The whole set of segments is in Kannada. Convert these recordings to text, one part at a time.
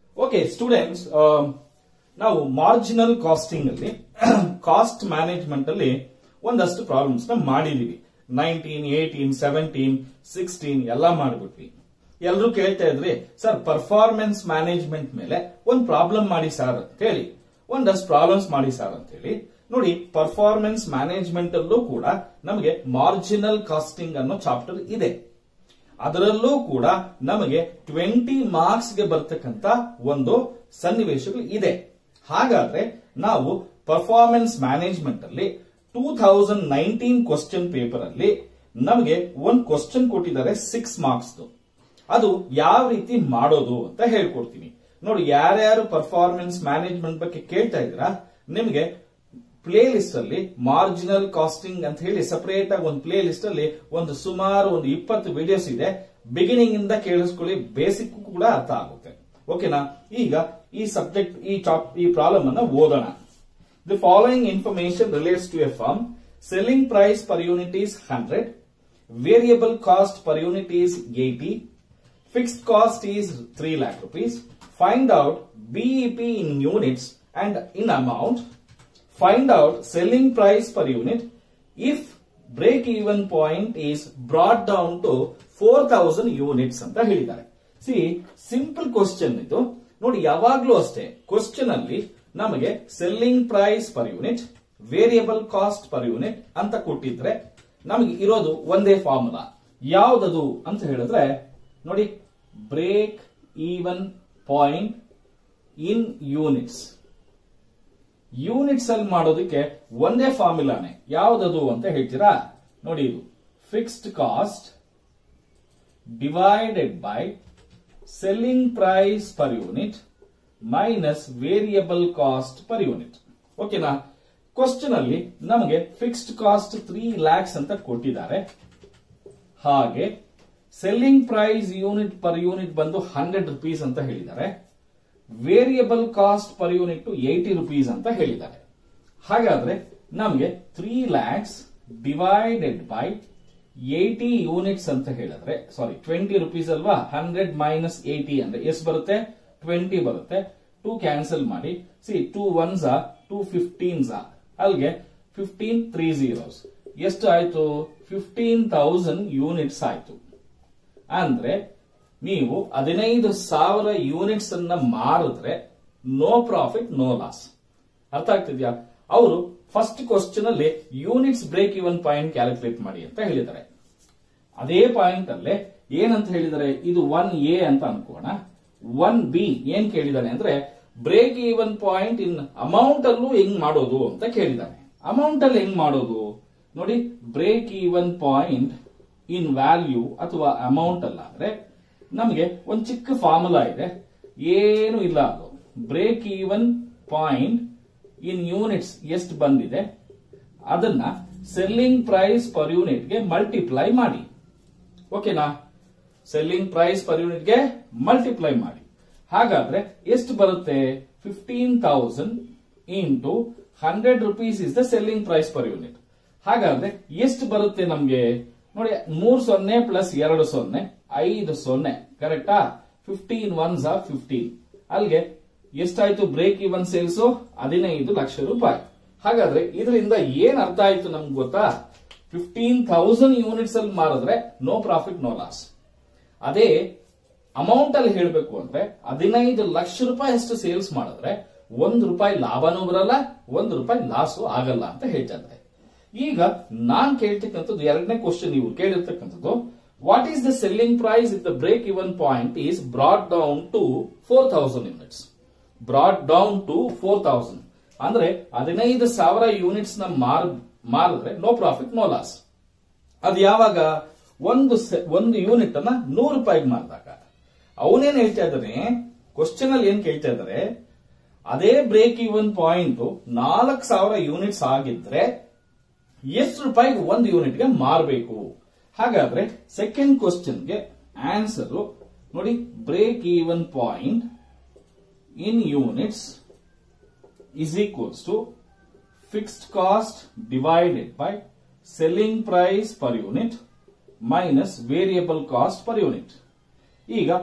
ಓಕೆ ಸ್ಟೂಡೆಂಟ್ಸ್ ನಾವು ಮಾರ್ಜಿನಲ್ ಕಾಸ್ಟಿಂಗ್ ಅಲ್ಲಿ ಕಾಸ್ಟ್ ಮ್ಯಾನೇಜ್ಮೆಂಟ್ ಅಲ್ಲಿ ಒಂದಷ್ಟು ಪ್ರಾಬ್ಲಮ್ಸ್ ನ ಮಾಡಿದೀವಿ ನೈನ್ಟೀನ್ ಏಟೀನ್ ಸೆವೆಂಟೀನ್ ಸಿಕ್ಸ್ಟೀನ್ ಎಲ್ಲ ಮಾಡ್ಬಿಟ್ವಿ ಎಲ್ಲರೂ ಕೇಳ್ತಾ ಇದ್ರಿ ಸರ್ ಪರ್ಫಾರ್ಮೆನ್ಸ್ ಮ್ಯಾನೇಜ್ಮೆಂಟ್ ಮೇಲೆ ಒಂದು ಪ್ರಾಬ್ಲಮ್ ಮಾಡಿ ಸರ್ ಅಂತ ಹೇಳಿ ಒಂದಷ್ಟು ಪ್ರಾಬ್ಲಮ್ಸ್ ಮಾಡಿ ಸರ್ ಅಂತ ಹೇಳಿ ನೋಡಿ ಪರ್ಫಾರ್ಮೆನ್ಸ್ ಮ್ಯಾನೇಜ್ಮೆಂಟ್ ಅಲ್ಲೂ ಕೂಡ ನಮಗೆ ಮಾರ್ಜಿನಲ್ ಕಾಸ್ಟಿಂಗ್ ಅನ್ನೋ ಚಾಪ್ಟರ್ ಇದೆ ಅದರಲ್ಲೂ ಕೂಡ ನಮಗೆ ಟ್ವೆಂಟಿ ಮಾರ್ಕ್ಸ್ ಗೆ ಬರ್ತಕ್ಕಂತ ಒಂದು ಸನ್ನಿವೇಶಗಳು ಇದೆ ಹಾಗಾದ್ರೆ ನಾವು ಪರ್ಫಾರ್ಮೆನ್ಸ್ ಮ್ಯಾನೇಜ್ಮೆಂಟ್ ಅಲ್ಲಿ two thousand nineteen question paper ಅಲ್ಲಿ ನಮಗೆ ಒಂದು ಕ್ವಶನ್ ಕೊಟ್ಟಿದ್ದಾರೆ ಸಿಕ್ಸ್ ಮಾರ್ಕ್ಸ್ ಅದು ಯಾವ ರೀತಿ ಮಾಡೋದು ಅಂತ ಹೇಳ್ಕೊಡ್ತೀನಿ ನೋಡಿ ಯಾರ್ಯಾರು ಪರ್ಫಾರ್ಮೆನ್ಸ್ ಮ್ಯಾನೇಜ್ಮೆಂಟ್ ಬಗ್ಗೆ ಕೇಳ್ತಾ ಇದ್ದೀರಾ ನಿಮಗೆ ಪ್ಲೇ ಲಿಸ್ಟ್ ಅಲ್ಲಿ ಮಾರ್ಜಿನಲ್ ಕಾಸ್ಟಿಂಗ್ ಅಂತ ಹೇಳಿ ಸಪರೇಟ್ ಆಗಿ ಒಂದು ಪ್ಲೇ ಲಿಸ್ಟ್ ಅಲ್ಲಿ ಒಂದು ಸುಮಾರು ಒಂದು ಇಪ್ಪತ್ತು ವಿಡಿಯೋಸ್ ಇದೆ ಬಿಗಿನಿಂಗ್ ಇಂದ ಕೇಳಿಸ್ಕೊಳ್ಳಿ ಬೇಸಿಕ್ ಕೂಡ ಅರ್ಥ ಆಗುತ್ತೆ ಓಕೆನಾ ಈಗ ಈ ಸಬ್ಜೆಕ್ಟ್ ಈ ಚಾಪ್ ಈ ಪ್ರಾಬ್ಲಮ್ ಅನ್ನ ಓದೋಣ the following information relates to a firm selling price per unit is hundred variable cost per unit is eighty fixed cost is three lakh rupees find out BEP in units and in amount find out selling price per unit if break even point is brought down to 4000 units ಅಂತ ಹೇಳಿದ್ದಾರೆ ಸಿ ಸಿಂಪಲ್ ಕ್ವಶನ್ ಇದು ನೋಡಿ ಯಾವಾಗ್ಲೂ ಅಷ್ಟೇ ಕ್ವಶನ್ ಅಲ್ಲಿ ನಮಗೆ selling price per unit variable cost per unit ಅಂತ ಕೊಟ್ಟಿದ್ರೆ ನಮಗೆ ಇರೋದು ಒಂದೇ ಫಾರ್ಮುಲಾ ಯಾವ್ದದು ಅಂತ ಹೇಳಿದ್ರೆ ನೋಡಿ break even point in units units ಅಲ್ಲಿ ಮಾಡೋದಕ್ಕೆ ಒಂದೇ ಫಾರ್ಮುಲಾನೆ ಯಾವ್ದದು ಅಂತ ಹೇಳ್ತೀರಾ ನೋಡಿ ಇದು fixed cost divided by selling price per unit minus variable cost per unit ಓಕೆನಾ ಕ್ವಶನ್ ಅಲ್ಲಿ ನಮಗೆ ಫಿಕ್ಸ್ಡ್ ಕಾಸ್ಟ್ ತ್ರೀ ಲ್ಯಾಕ್ಸ್ ಅಂತ ಕೊಟ್ಟಿದ್ದಾರೆ ಹಾಗೆ selling price unit per unit ಬಂದು ಹಂಡ್ರೆಡ್ ರುಪೀಸ್ ಅಂತ ಹೇಳಿದ್ದಾರೆ variable cost per unit eighty rupees ಅಂತ ಹೇಳಿದ್ದಾರೆ ಹಾಗಾದ್ರೆ ನಮಗೆ three lakhs divided by eighty units ಅಂತ ಹೇಳಿದ್ರೆ ಸಾರಿ ಟ್ವೆಂಟಿ ರುಪೀಸ್ ಅಲ್ವಾ ಹಂಡ್ರೆಡ್ ಮೈನಸ್ ಏಟಿ ಅಂದ್ರೆ ಎಷ್ಟು ಬರುತ್ತೆ ಟ್ವೆಂಟಿ ಬರುತ್ತೆ ಟೂ ಕ್ಯಾನ್ಸಲ್ ಮಾಡಿ see two ones two fifteens ಅಲ್ಲಿಗೆ ಫಿಫ್ಟೀನ್ ತ್ರೀ ಜೀರೋಸ್ ಎಷ್ಟು ಆಯ್ತು ಫಿಫ್ಟೀನ್ ತೌಸಂಡ್ ಯೂನಿಟ್ಸ್ ಆಯ್ತು ಅಂದ್ರೆ ನೀವು ಹದಿನೈದು ಸಾವಿರ ಯೂನಿಟ್ಸ್ ಅನ್ನ ಮಾರಿದ್ರೆ ನೋ ಪ್ರಾಫಿಟ್ ನೋ ಲಾಸ್ ಅರ್ಥ ಆಗ್ತಿದ್ಯಾ ಅವರು ಫಸ್ಟ್ ಕ್ವಶನ್ ಅಲ್ಲಿ units break even point calculate ಮಾಡಿ ಅಂತ ಹೇಳಿದ್ದಾರೆ ಅದೇ ಪಾಯಿಂಟ್ ಅಲ್ಲೇ ಏನಂತ ಹೇಳಿದ್ದಾರೆ ಇದು ಒನ್ ಎ ಅಂತ ಅನ್ಕೋಣ ಒನ್ ಬಿ ಏನ್ ಕೇಳಿದಾನೆ ಅಂದ್ರೆ break even point in amount ಅಲ್ಲೂ ಹೆಂಗ್ ಮಾಡೋದು ಅಂತ ಕೇಳಿದಾನೆ ಅಮೌಂಟ್ ಅಲ್ಲಿ ಹೆಂಗ್ ಮಾಡೋದು ನೋಡಿ break even point in value ಅಥವಾ ಅಮೌಂಟ್ ಅಲ್ಲಾದ್ರೆ ನಮಗೆ ಒಂದು ಚಿಕ್ಕ ಫಾರ್ಮುಲಾ ಇದೆ ಏನು ಇಲ್ಲ ಅದು break even point in units ಎಷ್ಟು ಬಂದಿದೆ ಅದನ್ನ ಸೆಲ್ಲಿಂಗ್ ಪ್ರೈಸ್ ಪರ್ ಯೂನಿಟ್ಗೆ ಮಲ್ಟಿಪ್ಲೈ ಮಾಡಿ ಓಕೆನಾ ಸೆಲ್ಲಿಂಗ್ ಪ್ರೈಸ್ ಪರ್ ಯೂನಿಟ್ಗೆ ಮಲ್ಟಿಪ್ಲೈ ಮಾಡಿ ಹಾಗಾದ್ರೆ ಎಷ್ಟು ಬರುತ್ತೆ fifteen thousand into hundred rupees is the selling price per unit ಹಾಗಾದ್ರೆ ಎಷ್ಟು ಬರುತ್ತೆ ನಮ್ಗೆ ನೋಡಿ ಮೂರ್ ಸೊನ್ನೆ ಪ್ಲಸ್ ಎರಡು ಸೊನ್ನೆ ಐದು ಸೊನ್ನೆ ಕರೆಕ್ಟಾ ಫಿಫ್ಟೀನ್ ಒನ್ಸ್ ಆ ಫಿಫ್ಟೀನ್ ಅಲ್ಲಿಗೆ ಎಷ್ಟಾಯ್ತು ಬ್ರೇಕ್ ಇವನ್ ಸೇಲ್ಸ್ ಹದಿನೈದು ಲಕ್ಷ ರೂಪಾಯಿ ಹಾಗಾದ್ರೆ ಇದರಿಂದ ಏನ್ ಅರ್ಥ ಆಯ್ತು ನಮ್ಗೆ ಗೊತ್ತಾ ಫಿಫ್ಟೀನ್ ಥೌಸಂಡ್ ಯೂನಿಟ್ಸ್ ಅಲ್ಲಿ ಮಾರಿದ್ರೆ ನೋ ಪ್ರಾಫಿಟ್ ನೋ ಲಾಸ್ ಅದೇ ಅಮೌಂಟ್ ಅಲ್ಲಿ ಹೇಳಬೇಕು ಅಂದ್ರೆ ಹದಿನೈದು ಲಕ್ಷ ರೂಪಾಯಿ ಅಷ್ಟು ಸೇಲ್ಸ್ ಮಾಡಿದ್ರೆ ಒಂದು ರೂಪಾಯಿ ಲಾಭನೂ ಬರಲ್ಲ ಒಂದು ರೂಪಾಯಿ ಲಾಸು ಆಗಲ್ಲ ಅಂತ ಹೇಳ್ತಾ ಇದ್ದಾರೆ ಈಗ ನಾನ್ ಕೇಳ್ತಕ್ಕಂಥದ್ದು ಎರಡನೇ ಕ್ವಶನ್ ನೀವು ಕೇಳಿರ್ತಕ್ಕಂಥದ್ದು what is the selling price if the break even point is brought down to four thousand units brought down to four thousand ಅಂದ್ರೆ ಹದಿನೈದು ಸಾವಿರ ಯೂನಿಟ್ಸ್ ನ ಮಾರಿದ್ರೆ ನೋ ಪ್ರಾಫಿಟ್ ನೋ ಲಾಸ್ ಅದು ಯಾವಾಗ ಒಂದು ಒಂದು ಯೂನಿಟ್ ಅನ್ನ ನೂರು ರೂಪಾಯಿಗೆ ಮಾರಿದಾಗ ಅವನೇನ್ ಹೇಳ್ತಾ ಇದ್ದಾನೆ ಕ್ವಶನ್ ಅಲ್ಲಿ ಏನ್ ಕೇಳ್ತಾ ಇದ್ದಾರೆ ಅದೇ ಬ್ರೇಕ್ ಇವನ್ ಪಾಯಿಂಟ್ ನಾಲ್ಕು ಸಾವಿರ ಯೂನಿಟ್ಸ್ ಆಗಿದ್ರೆ ಎಷ್ಟು ರೂಪಾಯಿಗೆ ಒಂದು ಯೂನಿಟ್ಗೆ ಮಾರಬೇಕು ಹಾಗಾದ್ರೆ ಸೆಕೆಂಡ್ ಕ್ವಶನ್ಗೆ ಆನ್ಸರ್ ನೋಡಿ break even point in units is equals to fixed cost divided by selling price per unit minus variable cost per unit. ಈಗ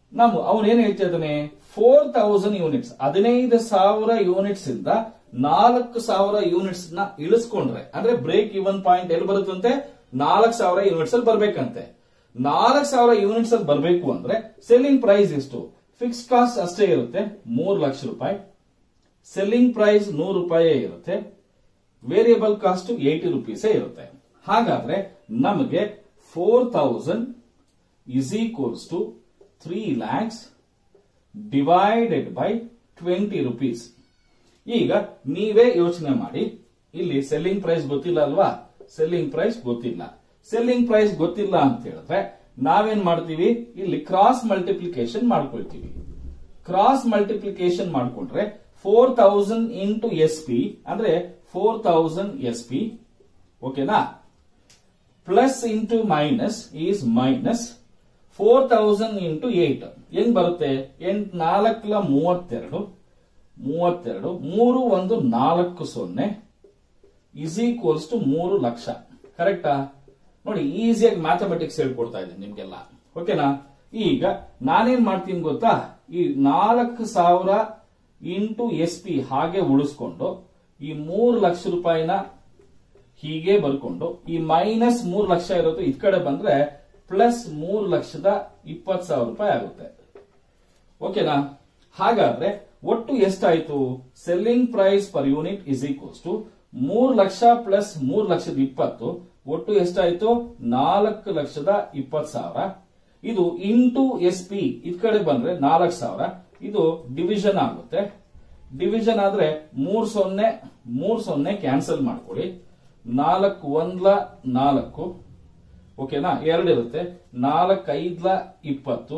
ನಾವು ಅವನು ಏನ್ ಹೇಳ್ತಾ ಇದ್ದಾನೆ ಫೋರ್ ತೌಸಂಡ್ ಯೂನಿಟ್ಸ್ ಹದಿನೈದು ಸಾವಿರ ಯೂನಿಟ್ಸ್ ಇಂದ ನಾಲ್ಕು ಸಾವಿರ ಯೂನಿಟ್ಸ್ ನ ಇಳಿಸ್ಕೊಂಡ್ರೆ ಅಂದ್ರೆ ಬ್ರೇಕ್ ಇವನ್ ಪಾಯಿಂಟ್ ಎಲ್ಲಿ ಬರುತ್ತಂತೆ ನಾಲ್ಕು ಸಾವಿರ ಯೂನಿಟ್ಸ್ ಅಲ್ಲಿ ಬರ್ಬೇಕಂತೆ ನಾಲ್ಕು ಸಾವಿರ ಯೂನಿಟ್ಸ್ ಅಲ್ಲಿ ಬರಬೇಕು ಅಂದ್ರೆ ಸೆಲ್ಲಿಂಗ್ ಪ್ರೈಸ್ ಎಷ್ಟು ಫಿಕ್ಸ್ ಕಾಸ್ಟ್ ಅಷ್ಟೇ ಇರುತ್ತೆ ಮೂರು ಲಕ್ಷ ರೂಪಾಯಿ ಸೆಲ್ಲಿಂಗ್ ಪ್ರೈಸ್ ನೂರು ರೂಪಾಯಿ ಇರುತ್ತೆ ವೇರಿಯಬಲ್ ಕಾಸ್ಟ್ ಏಟಿ ರುಪೀಸ್ ಇರುತ್ತೆ ಹಾಗಾದ್ರೆ ನಮಗೆ four thousand is equals to three lakhs divided by twenty rupees ಈಗ ನೀವೇ ಯೋಚನೆ ಮಾಡಿ ಇಲ್ಲಿ ಸೆಲ್ಲಿಂಗ್ ಪ್ರೈಸ್ ಗೊತ್ತಿಲ್ಲ ಅಲ್ವಾ ಸೆಲ್ಲಿಂಗ್ ಪ್ರೈಸ್ ಗೊತ್ತಿಲ್ಲ ಸೆಲ್ಲಿಂಗ್ ಪ್ರೈಸ್ ಗೊತ್ತಿಲ್ಲ ಅಂತ ಹೇಳಿದ್ರೆ ನಾವೇನ್ ಮಾಡ್ತೀವಿ ಇಲ್ಲಿ ಕ್ರಾಸ್ ಮಲ್ಟಿಪ್ಲಿಕೇಶನ್ ಮಾಡ್ಕೊಳ್ತೀವಿ ಕ್ರಾಸ್ ಮಲ್ಟಿಪ್ಲಿಕೇಶನ್ ಮಾಡ್ಕೊಂಡ್ರೆ four thousand into S P ಅಂದ್ರೆ ಫೋರ್ ತೌಸಂಡ್ ಎಸ್ ಪಿ ಓಕೆನಾ plus into minus is minus four thousand into eight ಹೆಂಗ್ ಬರುತ್ತೆ ಎಂಟ್ ನಾಲ್ಕಲ ಮೂವತ್ತೆರಡು ಮೂವತ್ತೆರಡು ಮೂರು ಒಂದು ನಾಲ್ಕು ಸೊನ್ನೆ ಇಸ್ ಈಕ್ವಲ್ಸ್ ಟು ಮೂರು ಲಕ್ಷ ಕರೆಕ್ಟಾ ನೋಡಿ ಈಸಿಯಾಗಿ ಮ್ಯಾಥಮೆಟಿಕ್ಸ್ ಹೇಳ್ಕೊಡ್ತಾ ಇದ್ದೀನಿ ನಿಮ್ಗೆಲ್ಲ ಓಕೆನಾ ಈಗ ನಾನೇನ್ ಮಾಡ್ತೀನಿ ಗೊತ್ತಾ ಈ ನಾಲ್ಕು ಸಾವಿರ ಇಂಟು ಎಸ್ ಪಿ ಹಾಗೆ ಉಳಿಸ್ಕೊಂಡು ಈ ಮೂರು ಲಕ್ಷ ರೂಪಾಯಿನ ಹೀಗೆ ಬರ್ಕೊಂಡು ಈ ಮೈನಸ್ ಮೂರು ಲಕ್ಷ ಇರೋದು ಇದ್ ಕಡೆ ಬಂದ್ರೆ ಪ್ಲಸ್ ಮೂರು ಲಕ್ಷದ ಇಪ್ಪತ್ತು ಸಾವಿರ ರೂಪಾಯಿ ಆಗುತ್ತೆ ಓಕೆನಾ ಹಾಗಾದ್ರೆ ಒಟ್ಟು ಎಷ್ಟಾಯ್ತು selling price per unit is equals to ಮೂರು ಲಕ್ಷ ಪ್ಲಸ್ ಮೂರು ಲಕ್ಷದ ಇಪ್ಪತ್ತು ಒಟ್ಟು ಎಷ್ಟಾಯ್ತು ನಾಲ್ಕು ಲಕ್ಷದ ಇಪ್ಪತ್ತು ಸಾವಿರ ಇದು ಇಂಟು ಎಸ್ ಪಿ ಇದ್ ಕಡೆ ಬಂದ್ರೆ ನಾಲ್ಕು ಸಾವಿರ ಇದು ಡಿವಿಷನ್ ಆಗುತ್ತೆ ಡಿವಿಷನ್ ಆದ್ರೆ ಮೂರ್ ಸೊನ್ನೆ ಮೂರ್ ಸೊನ್ನೆ ಕ್ಯಾನ್ಸಲ್ ಮಾಡ್ಕೊಳ್ಳಿ ನಾಲ್ಕು ಒಂದ್ಲ ನಾಲ್ಕು ಓಕೆನಾ ಎರಡಿರುತ್ತೆ ನಾಲ್ಕೈದ್ಲ ಇಪ್ಪತ್ತು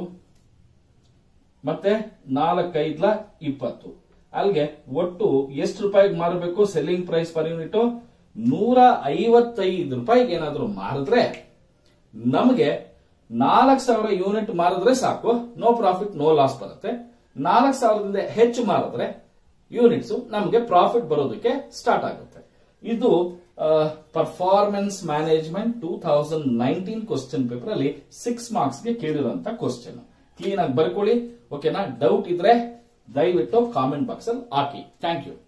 ಮತ್ತೆ ನಾಲ್ಕೈದ್ಲ ಇಪ್ಪತ್ತು ಅಲ್ಲಿಗೆ ಒಟ್ಟು ಎಷ್ಟು ರೂಪಾಯಿಗೆ ಮಾರಬೇಕು ಸೆಲ್ಲಿಂಗ್ ಪ್ರೈಸ್ ಪರ್ ಯೂನಿಟ್ ನೂರ ಐವತ್ತೈದು ರೂಪಾಯಿಗೆ ಏನಾದ್ರೂ ಮಾರಿದ್ರೆ ನಮಗೆ ನಾಲ್ಕು ಸಾವಿರ ಯೂನಿಟ್ ಮಾರಿದ್ರೆ ಸಾಕು ನೋ ಪ್ರಾಫಿಟ್ ನೋ ಲಾಸ್ ಬರುತ್ತೆ ನಾಲ್ಕು ಸಾವಿರದಿಂದ ಹೆಚ್ಚು ಮಾರಿದ್ರೆ ಯೂನಿಟ್ಸ್ ನಮಗೆ ಪ್ರಾಫಿಟ್ ಬರೋದಕ್ಕೆ ಸ್ಟಾರ್ಟ್ ಆಗುತ್ತೆ ಇದು performance management two thousand nineteen question paper ಅಲ್ಲಿ ಸಿಕ್ಸ್ ಮಾರ್ಕ್ಸ್ ಗೆ ಕೇಳಿರುವಂತ ಕ್ವಶನ್ ಕ್ಲೀನ್ ಆಗಿ ಬರ್ಕೊಳ್ಳಿ ಓಕೆನಾ ಡೌಟ್ ಇದ್ರೆ ದಯವಿಟ್ಟು ಕಾಮೆಂಟ್ ಬಾಕ್ಸ್ ಅಲ್ಲಿ ಹಾಕಿ ಥ್ಯಾಂಕ್ ಯು